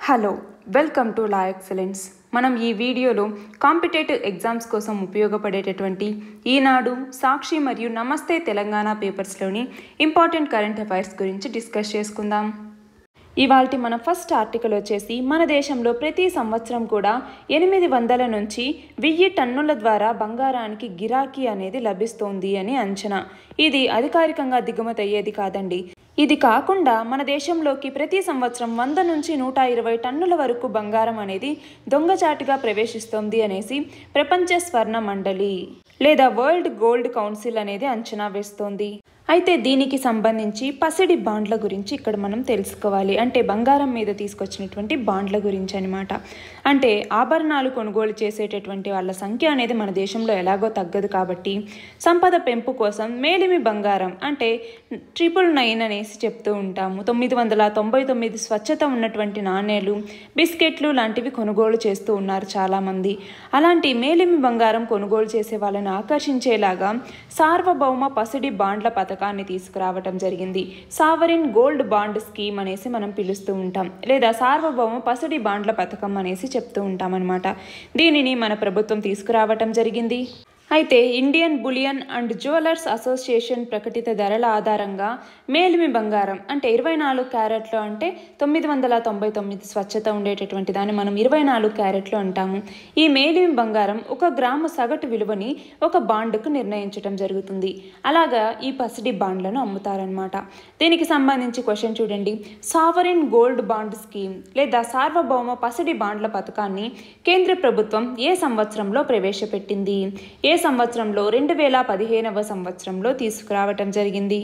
hello welcome to La Excellence మనం ఈ వీడియోలో కాంపిటేటివ్ ఎగ్జామ్స్ కోసం ఉపయోగపడేటటువంటి ఈనాడు సాక్షి మరియు నమస్తే తెలంగాణ పేపర్స్లోని ఇంపార్టెంట్ కరెంట్ అఫైర్స్ గురించి డిస్కస్ చేసుకుందాం ఇవాల్టి మన ఫస్ట్ ఆర్టికల్ వచ్చేసి మన దేశంలో ప్రతి సంవత్సరం కూడా ఎనిమిది వందల నుంచి వెయ్యి టన్నుల ద్వారా బంగారానికి గిరాకీ అనేది లభిస్తోంది అని అంచనా ఇది అధికారికంగా దిగుమతి అయ్యేది కాదండి ఇది కాకుండా మన దేశంలోకి ప్రతి సంవత్సరం వంద నుంచి నూట ఇరవై టన్నుల వరకు బంగారం అనేది దొంగచాటుగా ప్రవేశిస్తోంది అనేసి ప్రపంచ స్వర్ణ మండలి లేదా వరల్డ్ గోల్డ్ కౌన్సిల్ అనేది అంచనా వేస్తోంది అయితే దీనికి సంబంధించి పసిడి బాండ్ల గురించి ఇక్కడ మనం తెలుసుకోవాలి అంటే బంగారం మీద తీసుకొచ్చినటువంటి బాండ్ల గురించి అనమాట అంటే ఆభరణాలు కొనుగోలు చేసేటటువంటి వాళ్ళ సంఖ్య అనేది మన దేశంలో ఎలాగో తగ్గదు కాబట్టి సంపద పెంపు కోసం మేలిమి బంగారం అంటే ట్రిపుల్ నైన్ అనేసి చెప్తూ ఉంటాము తొమ్మిది వందల తొంభై తొమ్మిది స్వచ్ఛత ఉన్నటువంటి నాణేలు బిస్కెట్లు లాంటివి కొనుగోలు చేస్తూ ఉన్నారు చాలామంది అలాంటి మేలిమి బంగారం కొనుగోలు చేసే వాళ్ళని ఆకర్షించేలాగా సార్వభౌమ పసిడి బాండ్ల పథకాన్ని తీసుకురావటం జరిగింది సావరిన్ గోల్డ్ బాండ్ స్కీమ్ అనేసి మనం పిలుస్తూ ఉంటాం లేదా సార్వభౌమ పసిడి బాండ్ల పథకం అనేసి చెప్తూ ఉంటాం అనమాట దీనిని మన ప్రభుత్వం తీసుకురావటం జరిగింది అయితే Indian bullion and jewellers association ప్రకటిత ధరల ఆధారంగా మేలిమి బంగారం అంటే ఇరవై నాలుగు క్యారెట్లు అంటే తొమ్మిది వందల తొంభై తొమ్మిది స్వచ్ఛత ఉండేటటువంటి దాన్ని మనం ఇరవై నాలుగు క్యారెట్లు అంటాము ఈ మేలిమి బంగారం ఒక గ్రాము సగటు విలువని ఒక బాండ్కు నిర్ణయించడం జరుగుతుంది అలాగా ఈ పసిడి బాండ్లను అమ్ముతారనమాట దీనికి సంబంధించి క్వశ్చన్ చూడండి సావరిన్ గోల్డ్ బాండ్ స్కీమ్ లేదా సార్వభౌమ పసిడి బాండ్ల పథకాన్ని కేంద్ర ప్రభుత్వం ఏ సంవత్సరంలో ప్రవేశపెట్టింది ఏ సంవత్సరంలో రెండు వేల పదిహేనవ సంవత్సరంలో తీసుకురావటం జరిగింది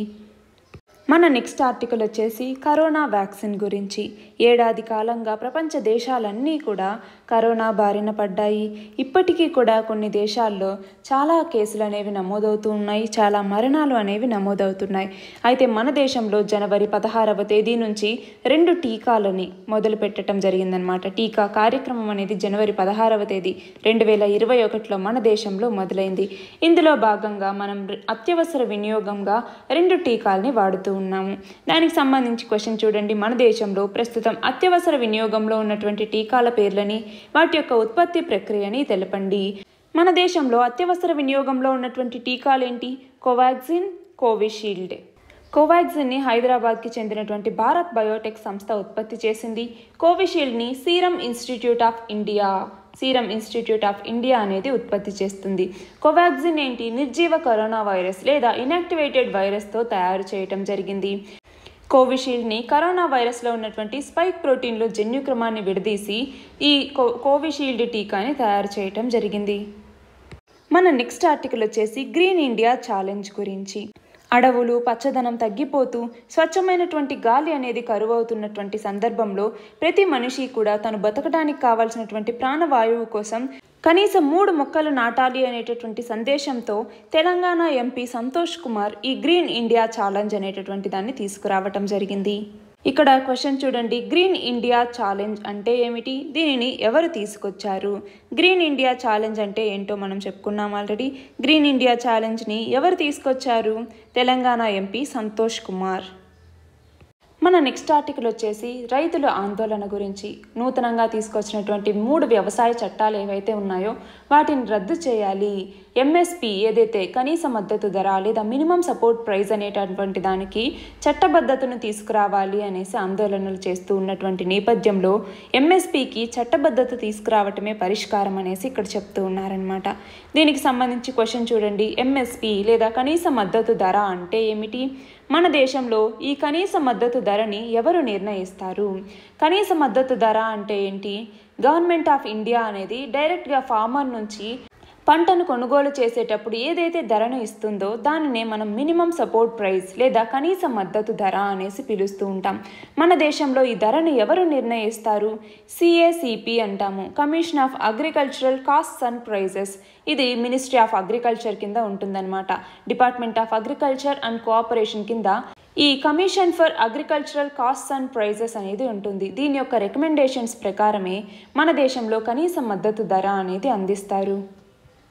మన నెక్స్ట్ ఆర్టికల్ వచ్చేసి కరోనా వ్యాక్సిన్ గురించి ఏడాది కాలంగా ప్రపంచ దేశాలన్నీ కూడా కరోనా బారిన పడ్డాయి ఇప్పటికీ కూడా కొన్ని దేశాల్లో చాలా కేసులు అనేవి నమోదవుతూ ఉన్నాయి చాలా మరణాలు అనేవి నమోదవుతున్నాయి అయితే మన దేశంలో జనవరి పదహారవ తేదీ నుంచి రెండు టీకాలని మొదలు పెట్టడం జరిగిందనమాట టీకా కార్యక్రమం అనేది జనవరి పదహారవ తేదీ రెండు వేల ఇరవై ఒకటిలో మన దేశంలో మొదలైంది ఇందులో భాగంగా మనం అత్యవసర వినియోగంగా రెండు టీకాలని వాడుతూ ఉన్నాము దానికి సంబంధించి క్వశ్చన్ చూడండి మన దేశంలో ప్రస్తుతం అత్యవసర వినియోగంలో ఉన్నటువంటి టీకాల పేర్లని వాటి యొక్క ఉత్పత్తి ప్రక్రియని తెలపండి మన దేశంలో అత్యవసర వినియోగంలో ఉన్నటువంటి టీకాలేంటి కోవాక్సిన్ కోవిషీల్డ్ కోవాక్సిన్ని హైదరాబాద్కి చెందినటువంటి భారత్ బయోటెక్ సంస్థ ఉత్పత్తి చేసింది కోవిషీల్డ్ని Serum Institute of India Serum Institute of India అనేది ఉత్పత్తి చేస్తుంది కోవాక్సిన్ ఏంటి నిర్జీవ కరోనా వైరస్ లేదా ఇనాక్టివేటెడ్ వైరస్తో తయారు చేయటం జరిగింది కోవిషీల్డ్ని కరోనా వైరస్లో ఉన్నటువంటి స్పైక్ ప్రోటీన్లో జన్యుక్రమాన్ని విడదీసి ఈ కో కోవిషీల్డ్ టీకాని తయారు చేయటం జరిగింది మన నెక్స్ట్ ఆర్టికల్ వచ్చేసి గ్రీన్ ఇండియా ఛాలెంజ్ గురించి అడవులు పచ్చదనం తగ్గిపోతూ స్వచ్ఛమైనటువంటి గాలి అనేది కరువవుతున్నటువంటి సందర్భంలో ప్రతి మనిషి కూడా తను బతకడానికి కావాల్సినటువంటి ప్రాణవాయువు కోసం కనీసం మూడు మొక్కలు నాటాలి అనేటటువంటి సందేశంతో తెలంగాణ ఎంపీ సంతోష్ కుమార్ ఈ గ్రీన్ ఇండియా ఛాలెంజ్ అనేటటువంటి దాన్ని తీసుకురావటం జరిగింది ఇక్కడ క్వశ్చన్ చూడండి గ్రీన్ ఇండియా ఛాలెంజ్ అంటే ఏమిటి దీనిని ఎవరు తీసుకొచ్చారు గ్రీన్ ఇండియా ఛాలెంజ్ అంటే ఏంటో మనం చెప్పుకున్నాం ఆల్రెడీ గ్రీన్ ఇండియా ఛాలెంజ్ని ఎవరు తీసుకొచ్చారు తెలంగాణ ఎంపీ సంతోష్ కుమార్ మన నెక్స్ట్ ఆర్టికల్ వచ్చేసి రైతుల ఆందోళన గురించి నూతనంగా తీసుకొచ్చినటువంటి మూడు వ్యవసాయ చట్టాలు ఏవైతే ఉన్నాయో వాటిని రద్దు చేయాలి ఎంఎస్పి ఏదైతే కనీస మద్దతు ధర లేదా మినిమం సపోర్ట్ ప్రైస్ అనేటటువంటి దానికి చట్టబద్ధతను తీసుకురావాలి అనేసి ఆందోళనలు చేస్తూ ఉన్నటువంటి నేపథ్యంలో ఎంఎస్పికి చట్టబద్ధత తీసుకురావటమే పరిష్కారం అనేసి ఇక్కడ చెప్తూ ఉన్నారనమాట దీనికి సంబంధించి క్వశ్చన్ చూడండి ఎంఎస్పి లేదా కనీస మద్దతు ధర అంటే ఏమిటి మన దేశంలో ఈ కనీస మద్దతు ధరని ఎవరు నిర్ణయిస్తారు కనీస మద్దతు ధర అంటే ఏంటి గవర్నమెంట్ ఆఫ్ ఇండియా అనేది డైరెక్ట్గా ఫార్మర్ నుంచి పంటను కొనుగోలు చేసేటప్పుడు ఏదైతే ధరను ఇస్తుందో దానినే మనం మినిమం సపోర్ట్ ప్రైస్ లేదా కనీస మద్దతు ధర అనేసి పిలుస్తూ ఉంటాం మన దేశంలో ఈ ధరను ఎవరు నిర్ణయిస్తారు సిఏసిపి అంటాము commission of agricultural costs and prices ఇది మినిస్ట్రీ ఆఫ్ అగ్రికల్చర్ కింద ఉంటుందన్నమాట department of agriculture and cooperation కింద ఈ commission for agricultural costs and prices అనేది ఉంటుంది దీని యొక్క రికమెండేషన్స్ ప్రకారమే మన దేశంలో కనీస మద్దతు ధర అనేది అందిస్తారు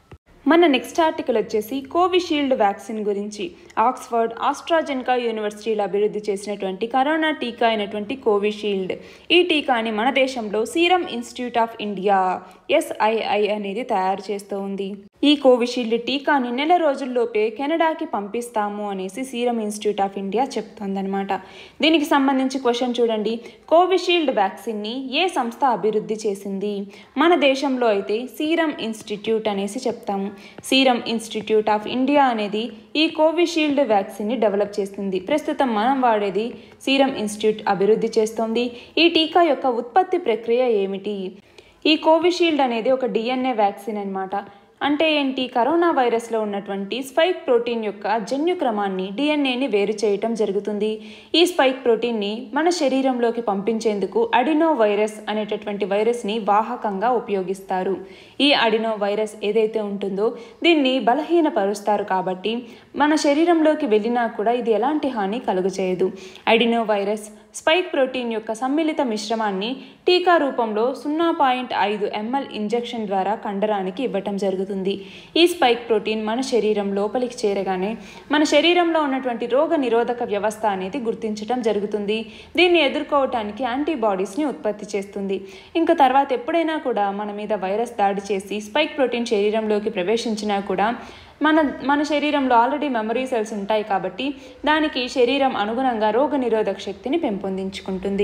మన నెక్స్ట్ ఆర్టికల్ వచ్చేసి కోవిషీల్డ్ వ్యాక్సిన్ గురించి ఆక్స్ఫర్డ్ ఆస్ట్రాజెన్కా యూనివర్సిటీలో అభివృద్ధి చేసినటువంటి కరోనా టీకా అయినటువంటి కోవిషీల్డ్ ఈ టీకాని మన దేశంలో Serum Institute of India SII అనేది తయారు చేస్తూ ఉంది ఈ కోవిషీల్డ్ టీకాని నెల రోజుల్లోపే కెనడాకి పంపిస్తాము అనేసి సీరం ఇన్స్టిట్యూట్ ఆఫ్ ఇండియా చెప్తోందనమాట దీనికి సంబంధించి క్వశ్చన్ చూడండి కోవిషీల్డ్ వ్యాక్సిన్ని ఏ సంస్థ అభివృద్ధి చేసింది మన దేశంలో అయితే సీరం ఇన్స్టిట్యూట్ అనేసి చెప్తాము సీరం ఇన్స్టిట్యూట్ ఆఫ్ ఇండియా అనేది ఈ కోవిషీల్డ్ వ్యాక్సిన్ని డెవలప్ చేస్తుంది ప్రస్తుతం మనం వాడేది సీరం ఇన్స్టిట్యూట్ అభివృద్ధి చేస్తోంది ఈ టీకా యొక్క ఉత్పత్తి ప్రక్రియ ఏమిటి ఈ కోవిషీల్డ్ అనేది ఒక డిఎన్ఏ వ్యాక్సిన్ అన్నమాట అంటే ఏంటి కరోనా వైరస్లో ఉన్నటువంటి స్పైక్ ప్రోటీన్ యొక్క జన్యు క్రమాన్ని డిఎన్ఏని వేరు చేయటం జరుగుతుంది ఈ స్పైక్ ప్రోటీన్ని మన శరీరంలోకి పంపించేందుకు అడినో వైరస్ అనేటటువంటి వైరస్ని వాహకంగా ఉపయోగిస్తారు ఈ అడినో వైరస్ ఏదైతే ఉంటుందో దీన్ని బలహీనపరుస్తారు కాబట్టి మన శరీరంలోకి వెళ్ళినా కూడా ఇది ఎలాంటి హాని కలుగచేయదు అడినో వైరస్ స్పైక్ ప్రోటీన్ యొక్క సమ్మిళిత మిశ్రమాన్ని టీకా రూపంలో సున్నా పాయింట్ ఐదు ఎంఎల్ ఇంజెక్షన్ ద్వారా కండరానికి ఇవ్వటం జరుగుతుంది ఈ స్పైక్ ప్రోటీన్ మన శరీరం లోపలికి చేరగానే మన శరీరంలో ఉన్నటువంటి రోగ నిరోధక వ్యవస్థ అనేది గుర్తించడం జరుగుతుంది దీన్ని ఎదుర్కోవటానికి యాంటీబాడీస్ని ఉత్పత్తి చేస్తుంది ఇంకా తర్వాత ఎప్పుడైనా కూడా మన మీద వైరస్ దాడి చేసి స్పైక్ ప్రోటీన్ శరీరంలోకి ప్రవేశించినా కూడా మన మన శరీరంలో ఆల్రెడీ మెమరీ సెల్స్ ఉంటాయి కాబట్టి దానికి శరీరం అనుగుణంగా రోగ నిరోధక శక్తిని పెంపొందించుకుంటుంది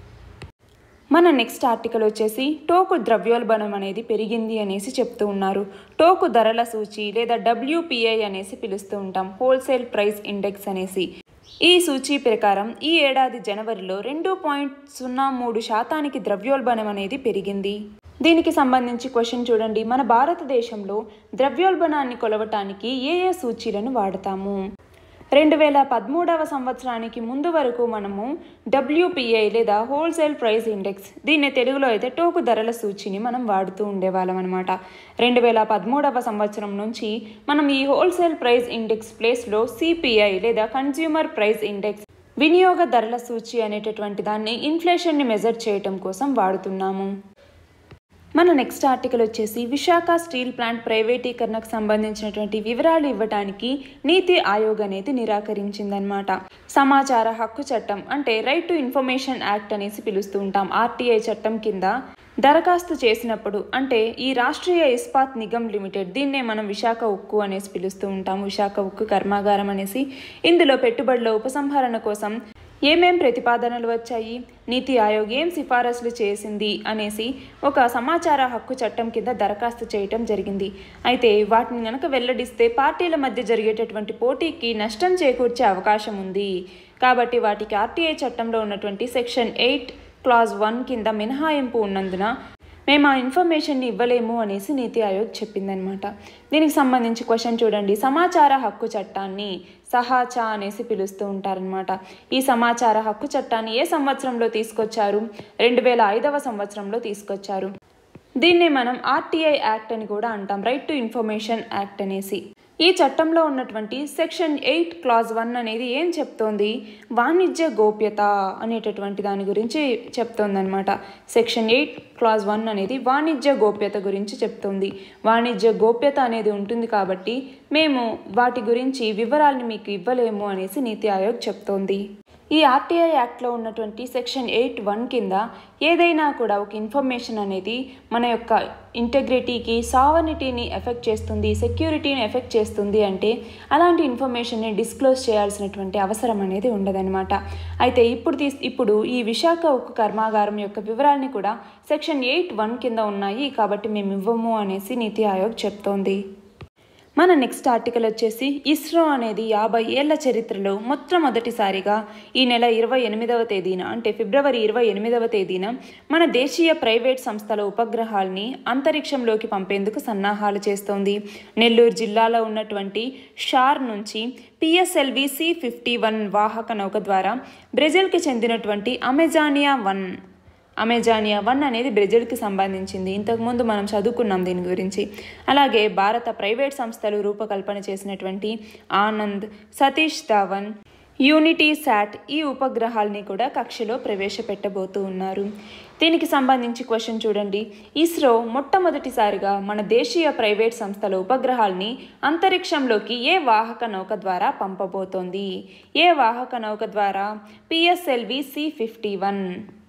మన నెక్స్ట్ ఆర్టికల్ వచ్చేసి టోకు ద్రవ్యోల్బణం అనేది పెరిగింది అనేసి చెప్తూ ఉన్నారు టోకు ధరల సూచి లేదా డబ్ల్యూపిఐ అనేసి పిలుస్తూ ఉంటాం హోల్సేల్ ప్రైస్ ఇండెక్స్ అనేసి ఈ సూచీ ప్రకారం ఈ ఏడాది జనవరిలో రెండు పాయింట్ సున్నా మూడు శాతానికి ద్రవ్యోల్బణం అనేది పెరిగింది దీనికి సంబంధించి క్వశ్చన్ చూడండి మన భారతదేశంలో ద్రవ్యోల్బణాన్ని కొలవటానికి ఏ ఏ సూచీలను వాడతాము రెండు వేల పదమూడవ సంవత్సరానికి ముందు వరకు మనము డబ్ల్యూపిఐ లేదా హోల్సేల్ ప్రైస్ ఇండెక్స్ దీన్ని తెలుగులో అయితే టోకు ధరల సూచిని మనం వాడుతూ ఉండేవాళ్ళం అనమాట రెండు వేల పదమూడవ సంవత్సరం నుంచి మనం ఈ హోల్సేల్ ప్రైస్ ఇండెక్స్ ప్లేస్లో సిపిఐ లేదా కన్జ్యూమర్ ప్రైస్ ఇండెక్స్ వినియోగ ధరల సూచి అనేటటువంటి దాన్ని ఇన్ఫ్లేషన్ని మెజర్ చేయటం కోసం వాడుతున్నాము మన నెక్స్ట్ ఆర్టికల్ వచ్చేసి విశాఖ స్టీల్ ప్లాంట్ ప్రైవేటీకరణకు సంబంధించినటువంటి వివరాలు ఇవ్వడానికి నీతి ఆయోగ్ అనేది నిరాకరించిందనమాట సమాచార హక్కు చట్టం అంటే రైట్ టు ఇన్ఫర్మేషన్ యాక్ట్ అనేసి పిలుస్తూ ఉంటాం ఆర్టీఐ చట్టం కింద దరఖాస్తు చేసినప్పుడు అంటే ఈ రాష్ట్రీయ ఇస్పాత్ నిగమ్ లిమిటెడ్ దీన్నే మనం విశాఖ ఉక్కు అనేసి పిలుస్తూ ఉంటాం విశాఖ ఉక్కు కర్మాగారం అనేసి ఇందులో పెట్టుబడుల ఉపసంహరణ కోసం ఏమేం ప్రతిపాదనలు వచ్చాయి నీతి ఆయోగ్ ఏం సిఫారసులు చేసింది అనేసి ఒక సమాచార హక్కు చట్టం కింద దరఖాస్తు చేయటం జరిగింది అయితే వాటిని గనక వెల్లడిస్తే పార్టీల మధ్య జరిగేటటువంటి పోటీకి నష్టం చేకూర్చే అవకాశం ఉంది కాబట్టి వాటికి ఆర్టీఐ చట్టంలో ఉన్నటువంటి సెక్షన్ ఎయిట్ క్లాజ్ వన్ కింద మినహాయింపు ఉన్నందున మేము ఆ ఇన్ఫర్మేషన్ని ఇవ్వలేము అనేసి నీతి ఆయోగ్ చెప్పిందనమాట దీనికి సంబంధించి క్వశ్చన్ చూడండి సమాచార హక్కు చట్టాన్ని సహాచా అనేసి పిలుస్తూ ఉంటారనమాట ఈ సమాచార హక్కు చట్టాన్ని ఏ సంవత్సరంలో తీసుకొచ్చారు రెండు వేల ఐదవ సంవత్సరంలో తీసుకొచ్చారు దీన్నే మనం ఆర్టీఐ యాక్ట్ అని కూడా అంటాం రైట్ టు ఇన్ఫర్మేషన్ యాక్ట్ అనేసి ఈ చట్టంలో ఉన్నటువంటి సెక్షన్ ఎయిట్ క్లాజ్ వన్ అనేది ఏం చెప్తోంది వాణిజ్య గోప్యత అనేటటువంటి దాని గురించి చెప్తోందనమాట సెక్షన్ ఎయిట్ క్లాజ్ వన్ అనేది వాణిజ్య గోప్యత గురించి చెప్తోంది వాణిజ్య గోప్యత అనేది ఉంటుంది కాబట్టి మేము వాటి గురించి వివరాలను మీకు ఇవ్వలేము అనేసి నీతి ఆయోగ్ చెప్తోంది ఈ ఆర్టీఐ యాక్ట్లో ఉన్నటువంటి సెక్షన్ ఎయిట్ వన్ కింద ఏదైనా కూడా ఒక ఇన్ఫర్మేషన్ అనేది మన యొక్క ఇంటెగ్రిటీకి సావర్నిటీని ఎఫెక్ట్ చేస్తుంది సెక్యూరిటీని ఎఫెక్ట్ చేస్తుంది అంటే అలాంటి ఇన్ఫర్మేషన్ని డిస్క్లోజ్ చేయాల్సినటువంటి అవసరం అనేది ఉండదన్నమాట అయితే ఇప్పుడు తీస్ ఇప్పుడు ఈ విశాఖ ఉక్కు కర్మాగారం యొక్క వివరాలని కూడా సెక్షన్ ఎయిట్ వన్ కింద ఉన్నాయి కాబట్టి మేము ఇవ్వము అనేసి నీతి ఆయోగ్ చెప్తోంది మన నెక్స్ట్ ఆర్టికల్ వచ్చేసి ఇస్రో అనేది యాభై ఏళ్ల చరిత్రలో మొట్టమొదటిసారిగా ఈ నెల ఇరవై ఎనిమిదవ తేదీన అంటే ఫిబ్రవరి ఇరవై ఎనిమిదవ తేదీన మన దేశీయ ప్రైవేట్ సంస్థల ఉపగ్రహాల్ని అంతరిక్షంలోకి పంపేందుకు సన్నాహాలు చేస్తోంది నెల్లూరు జిల్లాలో ఉన్నటువంటి షార్ నుంచి పిఎస్ఎల్వి సి ఫిఫ్టీ వన్ వాహక నౌక ద్వారా బ్రెజిల్కి చెందినటువంటి అమెజానియా వన్ అమెజానియా వన్ అనేది బ్రెజిల్కి సంబంధించింది ఇంతకుముందు మనం చదువుకున్నాం దీని గురించి అలాగే భారత ప్రైవేట్ సంస్థలు రూపకల్పన చేసినటువంటి ఆనంద్ సతీష్ ధావన్ యూనిటీ శాట్ ఈ ఉపగ్రహాల్ని కూడా కక్షలో ప్రవేశపెట్టబోతూ ఉన్నారు దీనికి సంబంధించి క్వశ్చన్ చూడండి ఇస్రో మొట్టమొదటిసారిగా మన దేశీయ ప్రైవేట్ సంస్థల ఉపగ్రహాల్ని అంతరిక్షంలోకి ఏ వాహక నౌక ద్వారా పంపబోతోంది ఏ వాహక నౌక ద్వారా PSLV C fifty one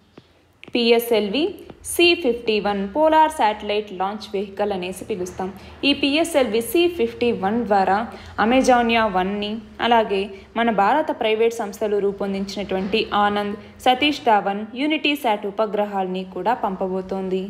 PSLV C fifty one polar satellite launch vehicle అనేసి పిలుస్తాం ఈ పిఎస్ఎల్వి సి ఫిఫ్టీ వన్ ద్వారా అమెజానియా వన్ని అలాగే మన భారత ప్రైవేట్ సంస్థలు రూపొందించినటువంటి ఆనంద్ సతీష్ ధావన్ యూనిటీ శాట్ ఉపగ్రహాల్ని కూడా పంపబోతోంది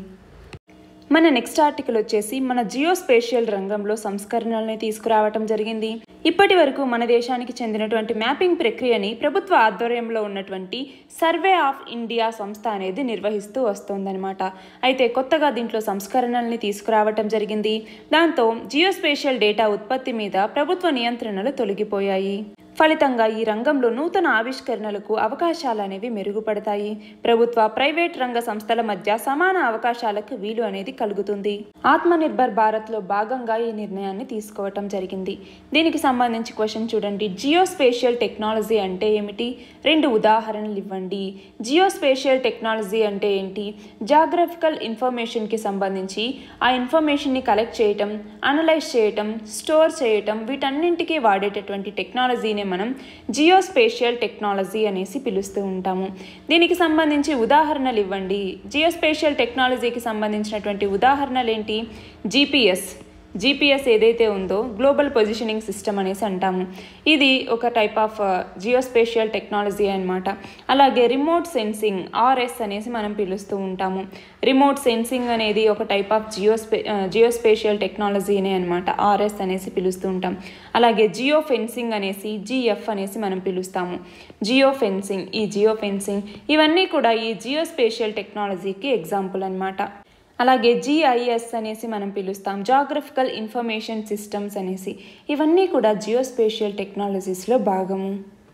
మన నెక్స్ట్ ఆర్టికల్ వచ్చేసి మన జియోస్పేషియల్ రంగంలో సంస్కరణల్ని తీసుకురావటం జరిగింది ఇప్పటి వరకు మన దేశానికి చెందినటువంటి మ్యాపింగ్ ప్రక్రియని ప్రభుత్వ ఆధ్వర్యంలో ఉన్నటువంటి సర్వే ఆఫ్ ఇండియా సంస్థ అనేది నిర్వహిస్తూ వస్తోందనమాట అయితే కొత్తగా దీంట్లో సంస్కరణల్ని తీసుకురావటం జరిగింది దాంతో జియోస్పేషియల్ డేటా ఉత్పత్తి మీద ప్రభుత్వ నియంత్రణలు తొలగిపోయాయి ఫలితంగా ఈ రంగంలో నూతన ఆవిష్కరణలకు అవకాశాలు అనేవి మెరుగుపడతాయి ప్రభుత్వ ప్రైవేట్ రంగ సంస్థల మధ్య సమాన అవకాశాలకు వీలు అనేది కలుగుతుంది ఆత్మనిర్భర్ భారత్లో భాగంగా ఈ నిర్ణయాన్ని తీసుకోవటం జరిగింది దీనికి సంబంధించి క్వశ్చన్ చూడండి జియోస్పేషియల్ టెక్నాలజీ అంటే ఏమిటి రెండు ఉదాహరణలు ఇవ్వండి జియోస్పేషియల్ టెక్నాలజీ అంటే ఏంటి జాగ్రఫికల్ ఇన్ఫర్మేషన్కి సంబంధించి ఆ ఇన్ఫర్మేషన్ని కలెక్ట్ చేయటం అనలైజ్ చేయటం స్టోర్ చేయటం వీటన్నింటికీ వాడేటటువంటి టెక్నాలజీని మనం జియోస్పేషియల్ టెక్నాలజీ అనేసి పిలుస్తూ ఉంటాము దీనికి సంబంధించి ఉదాహరణలు ఇవ్వండి జియోస్పేషియల్ టెక్నాలజీకి సంబంధించినటువంటి ఉదాహరణలు ఏంటి జీపీఎస్ జీపీఎస్ ఏదైతే ఉందో గ్లోబల్ పొజిషనింగ్ సిస్టమ్ అనేసి అంటాము ఇది ఒక టైప్ ఆఫ్ జియోస్పేషియల్ టెక్నాలజీ అనమాట అలాగే రిమోట్ సెన్సింగ్ ఆర్ఎస్ అనేసి మనం పిలుస్తూ ఉంటాము రిమోట్ సెన్సింగ్ అనేది ఒక టైప్ ఆఫ్ జియోస్పే జియోస్పేషియల్ టెక్నాలజీనే అనమాట ఆర్ఎస్ అనేసి పిలుస్తూ ఉంటాం అలాగే జియో ఫెన్సింగ్ అనేసి జిఎఫ్ అనేసి మనం పిలుస్తాము జియో ఫెన్సింగ్ ఈ జియో ఫెన్సింగ్ ఇవన్నీ కూడా ఈ జియోస్పేషియల్ టెక్నాలజీకి ఎగ్జాంపుల్ అనమాట అలాగే జిఐఎస్ అనేసి మనం పిలుస్తాం జాగ్రఫికల్ ఇన్ఫర్మేషన్ సిస్టమ్స్ అనేసి ఇవన్నీ కూడా జియోస్పేషియల్ టెక్నాలజీస్లో భాగము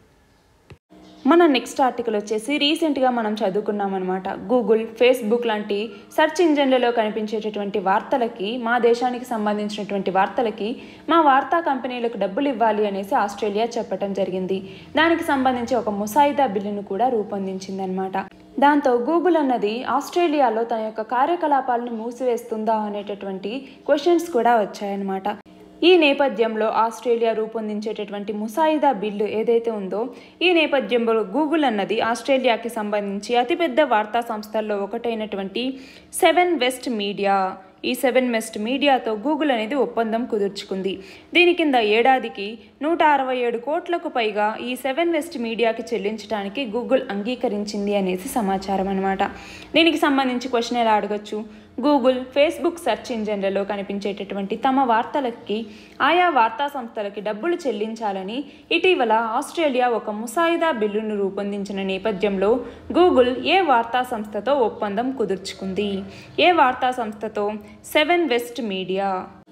మన నెక్స్ట్ ఆర్టికల్ వచ్చేసి రీసెంట్గా మనం చదువుకున్నాం అనమాట గూగుల్ ఫేస్బుక్ లాంటి సెర్చ్ ఇంజన్లలో కనిపించేటటువంటి వార్తలకి మా దేశానికి సంబంధించినటువంటి వార్తలకి మా వార్తా కంపెనీలకు డబ్బులు ఇవ్వాలి అనేసి ఆస్ట్రేలియా చెప్పడం జరిగింది దానికి సంబంధించి ఒక ముసాయిదా బిల్లును కూడా రూపొందించిందనమాట దాంతో గూగుల్ అన్నది ఆస్ట్రేలియాలో తన యొక్క కార్యకలాపాలను మూసివేస్తుందా అనేటటువంటి క్వశ్చన్స్ కూడా వచ్చాయన్నమాట ఈ నేపథ్యంలో ఆస్ట్రేలియా రూపొందించేటటువంటి ముసాయిదా బిల్లు ఏదైతే ఉందో ఈ నేపథ్యంలో గూగుల్ అన్నది ఆస్ట్రేలియాకి సంబంధించి అతిపెద్ద వార్తా సంస్థల్లో ఒకటైనటువంటి సెవెన్ వెస్ట్ మీడియా ఈ సెవెన్ వెస్ట్ మీడియాతో గూగుల్ అనేది ఒప్పందం కుదుర్చుకుంది దీని కింద ఏడాదికి నూట అరవై ఏడు కోట్లకు పైగా ఈ సెవెన్ వెస్ట్ మీడియాకి చెల్లించడానికి గూగుల్ అంగీకరించింది అనేసి సమాచారం అనమాట దీనికి సంబంధించి క్వశ్చన్ ఎలా అడగచ్చు గూగుల్ ఫేస్బుక్ సెర్చ్ ఇంజన్లలో కనిపించేటటువంటి తమ వార్తలకి ఆయా వార్తా సంస్థలకి డబ్బులు చెల్లించాలని ఇటీవల ఆస్ట్రేలియా ఒక ముసాయిదా బిల్లును రూపొందించిన నేపథ్యంలో గూగుల్ ఏ వార్తా సంస్థతో ఒప్పందం కుదుర్చుకుంది ఏ వార్తా సంస్థతో సెవెన్ వెస్ట్ మీడియా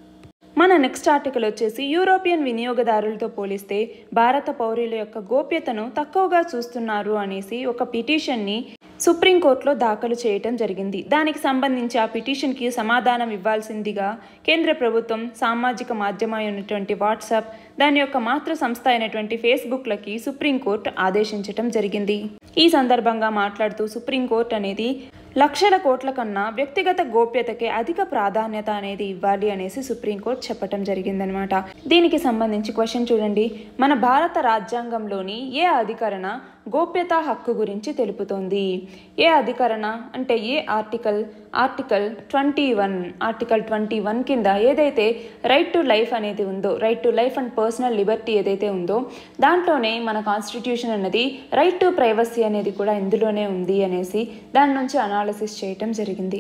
మన నెక్స్ట్ ఆర్టికల్ వచ్చేసి యూరోపియన్ వినియోగదారులతో పోలిస్తే భారత పౌరుల యొక్క గోప్యతను తక్కువగా చూస్తున్నారు అనేసి ఒక పిటిషన్ని సుప్రీంకోర్టులో దాఖలు చేయటం జరిగింది దానికి సంబంధించి ఆ పిటిషన్కి సమాధానం ఇవ్వాల్సిందిగా కేంద్ర ప్రభుత్వం సామాజిక మాధ్యమం అయినటువంటి వాట్సాప్ దాని యొక్క మాతృ సంస్థ అయినటువంటి ఫేస్బుక్లకి సుప్రీంకోర్టు ఆదేశించటం జరిగింది ఈ సందర్భంగా మాట్లాడుతూ సుప్రీంకోర్టు అనేది లక్షల కోట్ల కన్నా వ్యక్తిగత గోప్యతకే అధిక ప్రాధాన్యత అనేది ఇవ్వాలి అనేసి సుప్రీంకోర్టు చెప్పటం జరిగిందనమాట దీనికి సంబంధించి క్వశ్చన్ చూడండి మన భారత రాజ్యాంగంలోని ఏ అధికరణ గోప్యతా హక్కు గురించి తెలుపుతోంది ఏ అధికరణ అంటే ఏ article article twenty one article twenty one కింద ఏదైతే రైట్ టు లైఫ్ అనేది ఉందో right to life and personal liberty ఏదైతే ఉందో దాంట్లోనే మన కాన్స్టిట్యూషన్ అన్నది రైట్ టు ప్రైవసీ అనేది కూడా ఇందులోనే ఉంది అనేసి దాని నుంచి అనాలిసిస్ చేయటం జరిగింది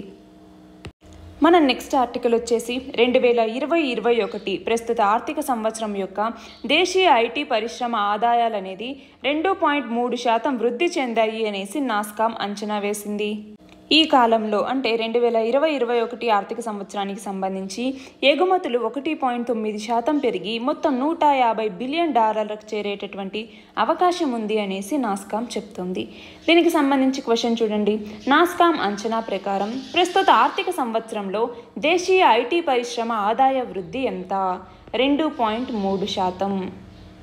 మన నెక్స్ట్ ఆర్టికల్ వచ్చేసి రెండు వేల ఇరవై ఇరవై ఒకటి ప్రస్తుత ఆర్థిక సంవత్సరం యొక్క దేశీయ ఐటీ పరిశ్రమ ఆదాయాలు అనేది రెండు పాయింట్ మూడు శాతం వృద్ధి చెందాయి అనేసి నాస్కామ్ అంచనా వేసింది ఈ కాలంలో అంటే రెండు వేల ఇరవై ఇరవై ఒకటి ఆర్థిక సంవత్సరానికి సంబంధించి ఎగుమతులు ఒకటి పాయింట్ తొమ్మిది శాతం పెరిగి మొత్తం నూట యాభై బిలియన్ డాలర్లకు చేరేటటువంటి అవకాశం ఉంది అనేసి నాస్కామ్ చెప్తుంది దీనికి సంబంధించి క్వశ్చన్ చూడండి నాస్కామ్ అంచనా ప్రకారం ప్రస్తుత ఆర్థిక సంవత్సరంలో దేశీయ ఐటీ పరిశ్రమ ఆదాయ వృద్ధి ఎంత రెండు పాయింట్ మూడు శాతం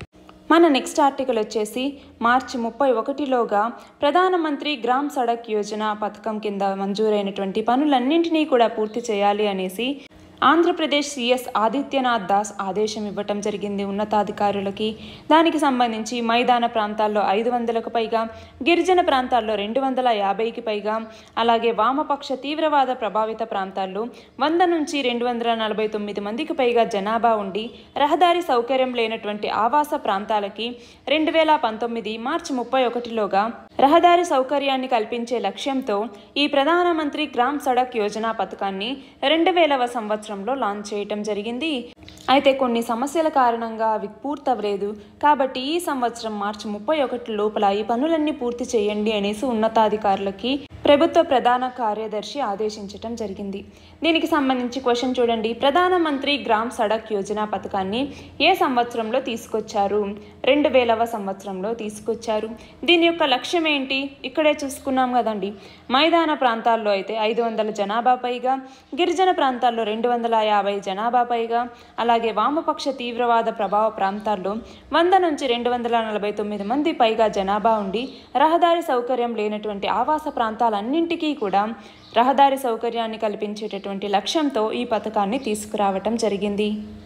మన నెక్స్ట్ ఆర్టికల్ వచ్చేసి మార్చి ముప్పై ఒకటిలోగా ప్రధానమంత్రి గ్రామ్ సడక్ యోజన పథకం కింద మంజూరైనటువంటి పనులన్నింటినీ కూడా పూర్తి చేయాలి అనేసి ఆంధ్రప్రదేశ్ సిఎస్ ఆదిత్యనాథ్ దాస్ ఆదేశం ఇవ్వటం జరిగింది ఉన్నతాధికారులకి దానికి సంబంధించి మైదాన ప్రాంతాల్లో ఐదు వందలకు పైగా గిరిజన ప్రాంతాల్లో రెండు వందల యాభైకి పైగా అలాగే వామపక్ష తీవ్రవాద ప్రభావిత ప్రాంతాల్లో వంద నుంచి రెండు వందల నలభై తొమ్మిది మందికి పైగా జనాభా ఉండి రహదారి సౌకర్యం లేనటువంటి ఆవాస ప్రాంతాలకి రెండు వేల పంతొమ్మిది మార్చి ముప్పై ఒకటిలోగా రహదారి సౌకర్యాన్ని కల్పించే లక్ష్యంతో ఈ ప్రధానమంత్రి గ్రామ్ సడక్ యోజన పథకాన్ని రెండు వేలవ సంవత్సరంలో లాంచ్ చేయటం జరిగింది అయితే కొన్ని సమస్యల కారణంగా అవి పూర్తవలేదు కాబట్టి ఈ సంవత్సరం మార్చి ముప్పై ఒకటి లోపల ఈ పనులన్నీ పూర్తి చేయండి అనేసి ఉన్నతాధికారులకి ప్రభుత్వ ప్రధాన కార్యదర్శి ఆదేశించటం జరిగింది దీనికి సంబంధించి క్వశ్చన్ చూడండి ప్రధానమంత్రి గ్రామ్ సడక్ యోజన పథకాన్ని ఏ సంవత్సరంలో తీసుకొచ్చారు రెండు వేలవ సంవత్సరంలో తీసుకొచ్చారు దీని యొక్క లక్ష్యం ఏంటి ఇక్కడే చూసుకున్నాం కదండి మైదాన ప్రాంతాల్లో అయితే ఐదు వందల జనాభా పైగా గిరిజన ప్రాంతాల్లో రెండు వందల యాభై జనాభా పైగా అలాగే వామపక్ష తీవ్రవాద ప్రభావ ప్రాంతాల్లో వంద నుంచి రెండు వందల నలభై తొమ్మిది మంది పైగా జనాభా ఉండి రహదారి సౌకర్యం లేనటువంటి ఆవాస ప్రాంతాలన్నింటికీ కూడా రహదారి సౌకర్యాన్ని కల్పించేటటువంటి లక్ష్యంతో ఈ పథకాన్ని తీసుకురావటం జరిగింది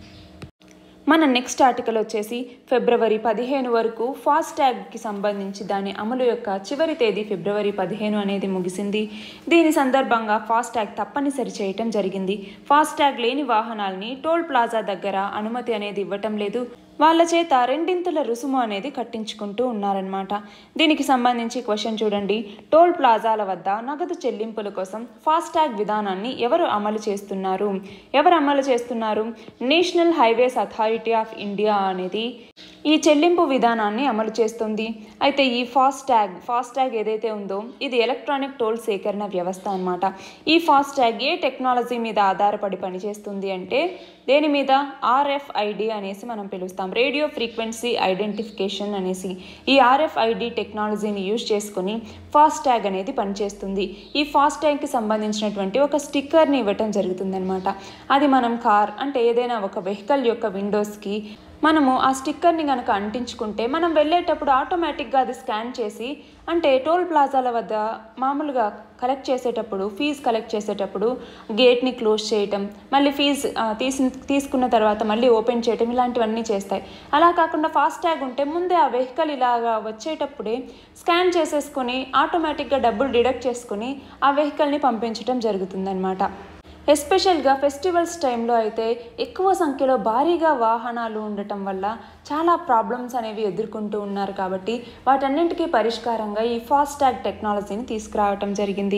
మన నెక్స్ట్ ఆర్టికల్ వచ్చేసి ఫిబ్రవరి పదిహేను వరకు ఫాస్టాగ్కి సంబంధించి దాని అమలు యొక్క చివరి తేదీ ఫిబ్రవరి పదిహేను అనేది ముగిసింది దీని సందర్భంగా ఫాస్టాగ్ తప్పనిసరి చేయటం జరిగింది ఫాస్టాగ్ లేని వాహనాల్ని టోల్ ప్లాజా దగ్గర అనుమతి అనేది ఇవ్వటం లేదు వాళ్ళ చేత రెండింతల రుసుము అనేది కట్టించుకుంటూ ఉన్నారనమాట దీనికి సంబంధించి క్వశ్చన్ చూడండి టోల్ ప్లాజాల వద్ద నగదు చెల్లింపుల కోసం ఫాస్టాగ్ విధానాన్ని ఎవరు అమలు చేస్తున్నారు ఎవరు అమలు చేస్తున్నారు National Highways Authority of India అనేది ఈ చెల్లింపు విధానాన్ని అమలు చేస్తుంది అయితే ఈ ఫాస్టాగ్ ఫాస్టాగ్ ఏదైతే ఉందో ఇది ఎలక్ట్రానిక్ టోల్ సేకరణ వ్యవస్థ అనమాట ఈ ఫాస్టాగ్ ఏ టెక్నాలజీ మీద ఆధారపడి పనిచేస్తుంది అంటే దేని మీద ఆర్ఎఫ్ఐడి అనేసి మనం పిలుస్తాం రేడియో ఫ్రీక్వెన్సీ ఐడెంటిఫికేషన్ అనేసి ఈ ఆర్ఎఫ్ఐడి టెక్నాలజీని యూజ్ చేసుకుని ఫాస్టాగ్ అనేది పనిచేస్తుంది ఈ ఫాస్టాగ్కి సంబంధించినటువంటి ఒక స్టిక్కర్ని ఇవ్వటం జరుగుతుందనమాట అది మనం కార్ అంటే ఏదైనా ఒక వెహికల్ యొక్క విండోస్కి మనము ఆ స్టిక్కర్ని కనుక అంటించుకుంటే మనం వెళ్ళేటప్పుడు ఆటోమేటిక్గా అది స్కాన్ చేసి అంటే టోల్ ప్లాజాల వద్ద మామూలుగా కలెక్ట్ చేసేటప్పుడు ఫీజు కలెక్ట్ చేసేటప్పుడు గేట్ని క్లోజ్ చేయటం మళ్ళీ ఫీజు తీసి తీసుకున్న తర్వాత మళ్ళీ ఓపెన్ చేయటం ఇలాంటివన్నీ చేస్తాయి అలా కాకుండా ఫాస్టాగ్ ఉంటే ముందే ఆ వెహికల్ ఇలాగా వచ్చేటప్పుడే స్కాన్ చేసేసుకొని ఆటోమేటిక్గా డబ్బులు డిడక్ట్ చేసుకుని ఆ వెహికల్ని పంపించడం జరుగుతుందన్నమాట ఎస్పెషల్గా ఫెస్టివల్స్ టైంలో అయితే ఎక్కువ సంఖ్యలో భారీగా వాహనాలు ఉండటం వల్ల చాలా ప్రాబ్లమ్స్ అనేవి ఎదుర్కొంటూ ఉన్నారు కాబట్టి వాటన్నింటికీ పరిష్కారంగా ఈ ఫాస్టాగ్ టెక్నాలజీని తీసుకురావటం జరిగింది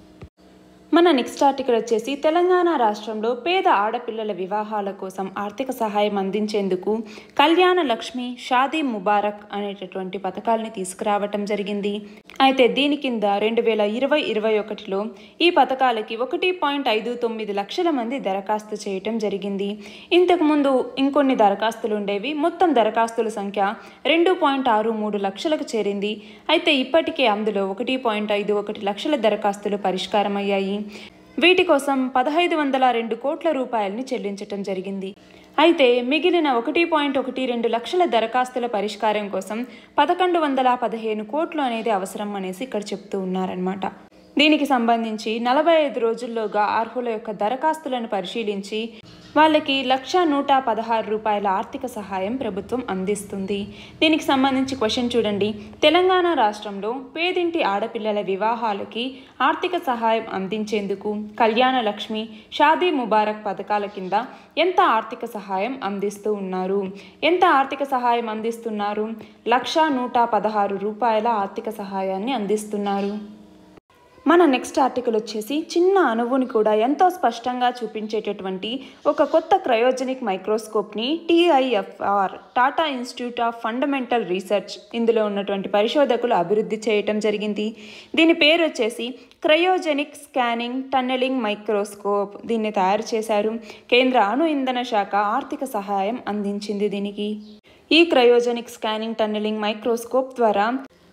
మన నెక్స్ట్ ఆర్టికల్ వచ్చేసి తెలంగాణ రాష్ట్రంలో పేద ఆడపిల్లల వివాహాల కోసం ఆర్థిక సహాయం అందించేందుకు కళ్యాణ లక్ష్మి షాదీ ముబారక్ అనేటటువంటి పథకాల్ని తీసుకురావటం జరిగింది అయితే దీని కింద రెండు వేల ఇరవై ఇరవై ఒకటిలో ఈ పథకాలకి ఒకటి పాయింట్ ఐదు తొమ్మిది లక్షల మంది దరఖాస్తు చేయటం జరిగింది ఇంతకుముందు ఇంకొన్ని దరఖాస్తులు ఉండేవి మొత్తం దరఖాస్తుల సంఖ్య రెండు పాయింట్ ఆరు మూడు లక్షలకు చేరింది అయితే ఇప్పటికే అందులో ఒకటి పాయింట్ ఐదు ఒకటి లక్షల దరఖాస్తులు పరిష్కారమయ్యాయి వీటి కోసం పదహైదు వందల రెండు కోట్ల రూపాయలని చెల్లించటం జరిగింది అయితే మిగిలిన ఒకటి పాయింట్ ఒకటి రెండు లక్షల దరఖాస్తుల పరిష్కారం కోసం పదకొండు వందల పదిహేను కోట్లు అనేది అవసరం అనేసి ఇక్కడ చెప్తూ ఉన్నారనమాట దీనికి సంబంధించి నలభై ఐదు రోజుల్లోగా అర్హుల యొక్క దరఖాస్తులను పరిశీలించి వాళ్ళకి లక్ష నూట పదహారు రూపాయల ఆర్థిక సహాయం ప్రభుత్వం అందిస్తుంది దీనికి సంబంధించి క్వశ్చన్ చూడండి తెలంగాణ రాష్ట్రంలో పేదింటి ఆడపిల్లల వివాహాలకి ఆర్థిక సహాయం అందించేందుకు కళ్యాణ లక్ష్మి షాదీ ముబారక్ పథకాల కింద ఎంత ఆర్థిక సహాయం అందిస్తూ ఉన్నారు ఎంత ఆర్థిక సహాయం అందిస్తున్నారు లక్ష నూట పదహారు రూపాయల ఆర్థిక సహాయాన్ని అందిస్తున్నారు మన నెక్స్ట్ ఆర్టికల్ వచ్చేసి చిన్న అణువుని కూడా ఎంతో స్పష్టంగా చూపించేటటువంటి ఒక కొత్త క్రయోజనిక్ మైక్రోస్కోప్ని TIFR Tata Institute of Fundamental Research ఇందులో ఉన్నటువంటి పరిశోధకులు అభివృద్ధి చేయటం జరిగింది దీని పేరు వచ్చేసి క్రయోజెనిక్ స్కానింగ్ టన్నెలింగ్ మైక్రోస్కోప్ దీన్ని తయారు చేశారు కేంద్ర అణు ఇంధన శాఖ ఆర్థిక సహాయం అందించింది దీనికి ఈ క్రయోజెనిక్ స్కానింగ్ టన్నెలింగ్ మైక్రోస్కోప్ ద్వారా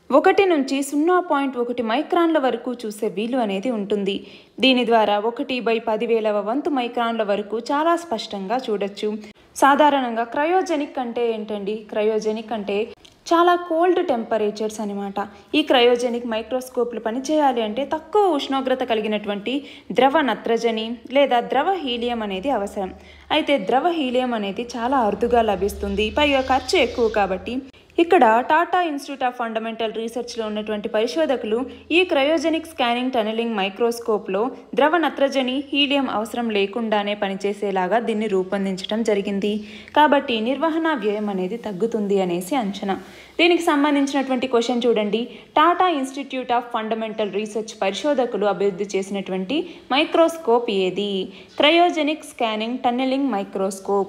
ఒకటి నుంచి సున్నా పాయింట్ ఒకటి మైక్రాన్ల వరకు చూసే వీలు అనేది ఉంటుంది దీని ద్వారా ఒకటి బై పదివేలవ వంతు మైక్రాన్ల వరకు చాలా స్పష్టంగా చూడొచ్చు సాధారణంగా క్రయోజెనిక్ అంటే ఏంటండి క్రయోజెనిక్ అంటే చాలా కోల్డ్ టెంపరేచర్స్ అనమాట ఈ క్రయోజెనిక్ మైక్రోస్కోప్లు పనిచేయాలి అంటే తక్కువ ఉష్ణోగ్రత కలిగినటువంటి ద్రవ నత్రజని లేదా ద్రవ హీలియం అనేది అవసరం అయితే ద్రవ హీలియం అనేది చాలా అరుదుగా లభిస్తుంది పైగా ఖర్చు ఎక్కువ కాబట్టి ఇక్కడ టాటా ఇన్స్టిట్యూట్ ఆఫ్ ఫండమెంటల్ రీసెర్చ్లో ఉన్నటువంటి పరిశోధకులు ఈ క్రయోజెనిక్ స్కానింగ్ టనలింగ్ మైక్రోస్కోప్లో ద్రవ నత్రజని హీలియం అవసరం లేకుండానే పనిచేసేలాగా దీన్ని రూపొందించడం జరిగింది కాబట్టి నిర్వహణ వ్యయం అనేది తగ్గుతుంది అనేసి అంచనా దీనికి సంబంధించినటువంటి క్వశ్చన్ చూడండి Tata Institute of Fundamental Research పరిశోధకులు అభివృద్ధి చేసినటువంటి మైక్రోస్కోప్ ఏది క్రయోజెనిక్ స్కానింగ్ టన్నెలింగ్ మైక్రోస్కోప్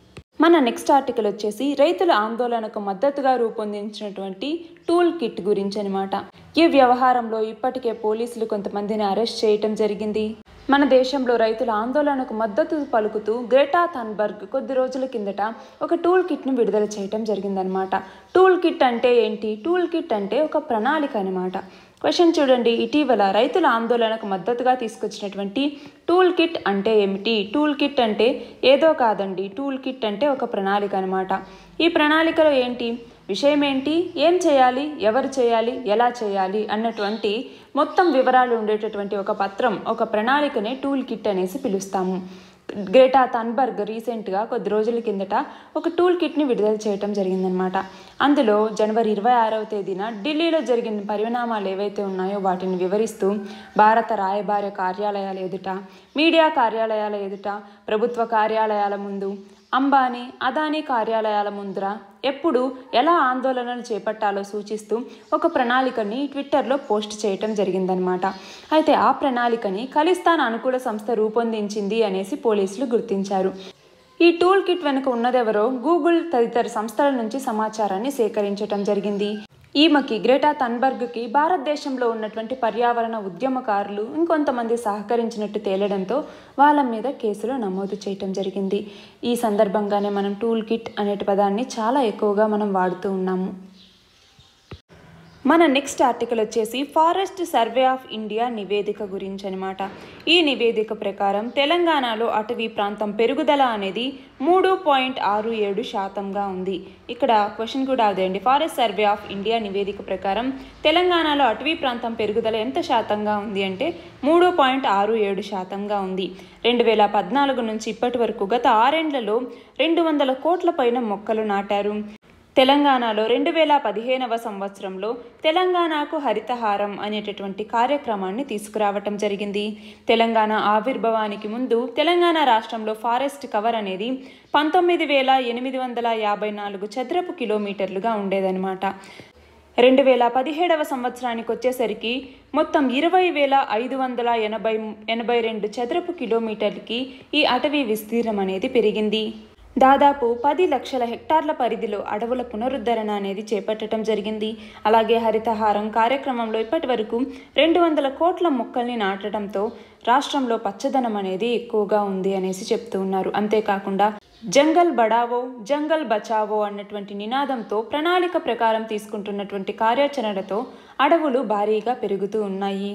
మన నెక్స్ట్ ఆర్టికల్ వచ్చేసి రైతుల ఆందోళనకు మద్దతుగా రూపొందించినటువంటి టూల్ కిట్ గురించి అనమాట ఈ వ్యవహారంలో ఇప్పటికే పోలీసులు కొంతమందిని అరెస్ట్ చేయటం జరిగింది మన దేశంలో రైతుల ఆందోళనకు మద్దతు పలుకుతూ గ్రేటా థన్బర్గ్ కొద్ది రోజుల కిందట ఒక టూల్ కిట్ను విడుదల చేయటం జరిగిందనమాట టూల్ కిట్ అంటే ఏంటి టూల్ కిట్ అంటే ఒక ప్రణాళిక అనమాట క్వశ్చన్ చూడండి ఇటీవల రైతుల ఆందోళనకు మద్దతుగా తీసుకొచ్చినటువంటి టూల్ కిట్ అంటే ఏమిటి టూల్ కిట్ అంటే ఏదో కాదండి టూల్ కిట్ అంటే ఒక ప్రణాళిక అనమాట ఈ ప్రణాళికలో ఏంటి విషయం ఏంటి ఏం చేయాలి ఎవరు చేయాలి ఎలా చేయాలి అన్నటువంటి మొత్తం వివరాలు ఉండేటటువంటి ఒక పత్రం ఒక ప్రణాళికనే టూల్ కిట్ అనేసి పిలుస్తాము గ్రేటా థన్బర్గ్ రీసెంట్గా కొద్ది రోజుల కిందట ఒక టూల్ కిట్ని విడుదల చేయడం జరిగిందనమాట అందులో జనవరి ఇరవై ఆరవ తేదీన ఢిల్లీలో జరిగిన పరిణామాలు ఏవైతే ఉన్నాయో వాటిని వివరిస్తూ భారత రాయబార కార్యాలయాల ఎదుట మీడియా కార్యాలయాల ఎదుట ప్రభుత్వ కార్యాలయాల ముందు అంబానీ అదానీ కార్యాలయాల ముందర ఎప్పుడు ఎలా ఆందోళనలు చేపట్టాలో సూచిస్తూ ఒక ప్రణాళికని ట్విట్టర్లో పోస్ట్ చేయటం జరిగిందనమాట అయితే ఆ ప్రణాళికని ఖలిస్తాన్ అనుకూల సంస్థ రూపొందించింది అనేసి పోలీసులు గుర్తించారు ఈ టూల్ కిట్ వెనుక ఉన్నదెవరో గూగుల్ తదితర సంస్థల నుంచి సమాచారాన్ని సేకరించటం జరిగింది ఈమెకి గ్రేటా థన్బర్గ్కి భారతదేశంలో ఉన్నటువంటి పర్యావరణ ఉద్యమకారులు ఇంకొంతమంది సహకరించినట్టు తేలడంతో వాళ్ళ మీద కేసులు నమోదు చేయటం జరిగింది ఈ సందర్భంగానే మనం టూల్ కిట్ అనే పదాన్ని చాలా ఎక్కువగా మనం వాడుతూ ఉన్నాము మన నెక్స్ట్ ఆర్టికల్ వచ్చేసి ఫారెస్ట్ సర్వే ఆఫ్ ఇండియా నివేదిక గురించి అనమాట ఈ నివేదిక ప్రకారం తెలంగాణలో అటవీ ప్రాంతం పెరుగుదల అనేది మూడు పాయింట్ ఆరు ఏడు శాతంగా ఉంది ఇక్కడ క్వశ్చన్ కూడా అదే అండి ఫారెస్ట్ సర్వే ఆఫ్ ఇండియా నివేదిక ప్రకారం తెలంగాణలో అటవీ ప్రాంతం పెరుగుదల ఎంత శాతంగా ఉంది అంటే మూడు పాయింట్ ఆరు ఏడు శాతంగా ఉంది రెండు వేల పద్నాలుగు నుంచి ఇప్పటి వరకు గత ఆరేండ్లలో రెండు వందల కోట్ల పైన మొక్కలు నాటారు తెలంగాణలో రెండు వేల పదిహేనవ సంవత్సరంలో తెలంగాణకు హరితహారం అనేటటువంటి కార్యక్రమాన్ని తీసుకురావటం జరిగింది తెలంగాణ ఆవిర్భావానికి ముందు తెలంగాణ రాష్ట్రంలో ఫారెస్ట్ కవర్ అనేది పంతొమ్మిది వేల ఎనిమిది వందల యాభై నాలుగు చదరపు కిలోమీటర్లుగా ఉండేదన్నమాట రెండు వేల పదిహేడవ సంవత్సరానికి వచ్చేసరికి మొత్తం ఇరవై వేల ఐదు వందల ఎనభై ఎనభై రెండు చదరపు కిలోమీటర్లకి ఈ అటవీ విస్తీర్ణం అనేది పెరిగింది దాదాపు పది లక్షల హెక్టార్ల పరిధిలో అడవుల పునరుద్ధరణ అనేది చేపట్టడం జరిగింది అలాగే హరితహారం కార్యక్రమంలో ఇప్పటి వరకు రెండు వందల కోట్ల మొక్కల్ని నాటడంతో రాష్ట్రంలో పచ్చదనం అనేది ఎక్కువగా ఉంది అనేసి చెప్తూ ఉన్నారు అంతేకాకుండా జంగల్ బడావో జంగల్ బచావో అన్నటువంటి నినాదంతో ప్రణాళిక ప్రకారం తీసుకుంటున్నటువంటి కార్యాచరణతో అడవులు భారీగా పెరుగుతూ ఉన్నాయి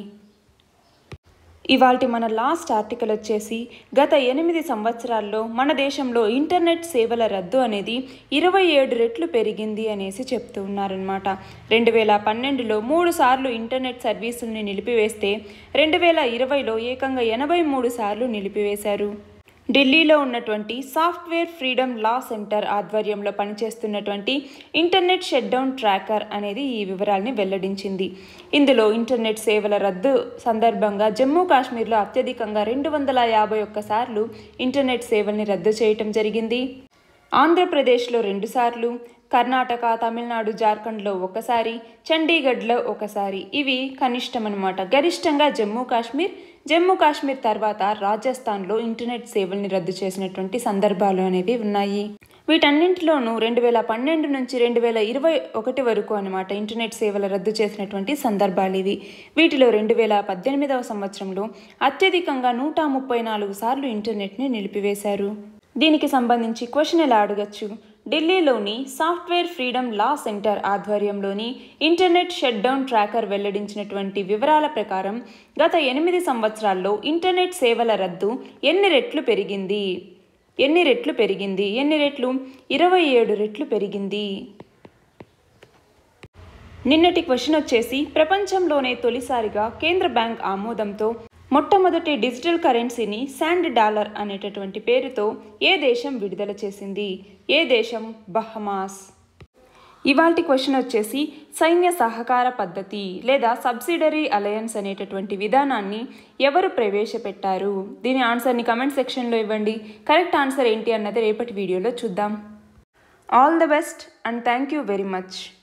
ఇవాల్టి మన లాస్ట్ ఆర్టికల్ వచ్చేసి గత ఎనిమిది సంవత్సరాల్లో మన దేశంలో ఇంటర్నెట్ సేవల రద్దు అనేది ఇరవై ఏడు రెట్లు పెరిగింది అనేసి చెప్తూ ఉన్నారనమాట రెండు వేల పన్నెండులో మూడు సార్లు ఇంటర్నెట్ సర్వీసుల్ని నిలిపివేస్తే రెండు వేల ఇరవైలో ఏకంగా ఎనభై మూడు సార్లు నిలిపివేశారు ఢిల్లీలో ఉన్నటువంటి సాఫ్ట్వేర్ ఫ్రీడమ్ లా సెంటర్ ఆధ్వర్యంలో పనిచేస్తున్నటువంటి ఇంటర్నెట్ షట్డౌన్ ట్రాకర్ అనేది ఈ వివరాల్ని వెల్లడించింది ఇందులో ఇంటర్నెట్ సేవల రద్దు సందర్భంగా జమ్మూ కాశ్మీర్లో అత్యధికంగా రెండు వందల యాభై ఒక్క సార్లు ఇంటర్నెట్ సేవల్ని రద్దు చేయటం జరిగింది ఆంధ్రప్రదేశ్లో రెండుసార్లు కర్ణాటక తమిళనాడు జార్ఖండ్లో ఒకసారి చండీగఢ్లో ఒకసారి ఇవి కనిష్టం అనమాట గరిష్టంగా జమ్మూ కాశ్మీర్ జమ్మూ కాశ్మీర్ తర్వాత రాజస్థాన్లో ఇంటర్నెట్ సేవల్ని రద్దు చేసినటువంటి సందర్భాలు అనేవి ఉన్నాయి వీటన్నింటిలోనూ రెండు వేల పన్నెండు నుంచి రెండు వేల ఇరవై ఒకటి వరకు అనమాట ఇంటర్నెట్ సేవల రద్దు చేసినటువంటి సందర్భాలు ఇవి వీటిలో రెండు వేల పద్దెనిమిదవ సంవత్సరంలో అత్యధికంగా నూట ముప్పై నాలుగు సార్లు ఇంటర్నెట్ని నిలిపివేశారు దీనికి సంబంధించి క్వశ్చన్ ఎలా అడగచ్చు ఢిల్లీలోని సాఫ్ట్వేర్ ఫ్రీడమ్ లా సెంటర్ ఆధ్వర్యంలోని ఇంటర్నెట్ షట్ డౌన్ ట్రాకర్ వెల్లడించినటువంటి వివరాల ప్రకారం గత ఎనిమిది సంవత్సరాల్లో ఇంటర్నెట్ సేవల రద్దు ఎన్ని రెట్లు పెరిగింది ఎన్ని రెట్లు పెరిగింది ఎన్ని రెట్లు ఇరవై ఏడు రెట్లు పెరిగింది నిన్నటి క్వశ్చన్ వచ్చేసి ప్రపంచంలోనే తొలిసారిగా కేంద్ర బ్యాంక్ ఆమోదంతో మొట్టమొదటి డిజిటల్ కరెన్సీని శాండ్ డాలర్ అనేటటువంటి పేరుతో ఏ దేశం విడుదల చేసింది ఏ దేశం బహమాస్ ఇవాల్టి క్వశ్చన్ వచ్చేసి సైన్య సహకార పద్ధతి లేదా సబ్సిడరీ అలయన్స్ అనేటటువంటి విధానాన్ని ఎవరు ప్రవేశపెట్టారు దీని ఆన్సర్ని కమెంట్ సెక్షన్లో ఇవ్వండి కరెక్ట్ ఆన్సర్ ఏంటి అన్నది రేపటి వీడియోలో చూద్దాం all the best and thank you very much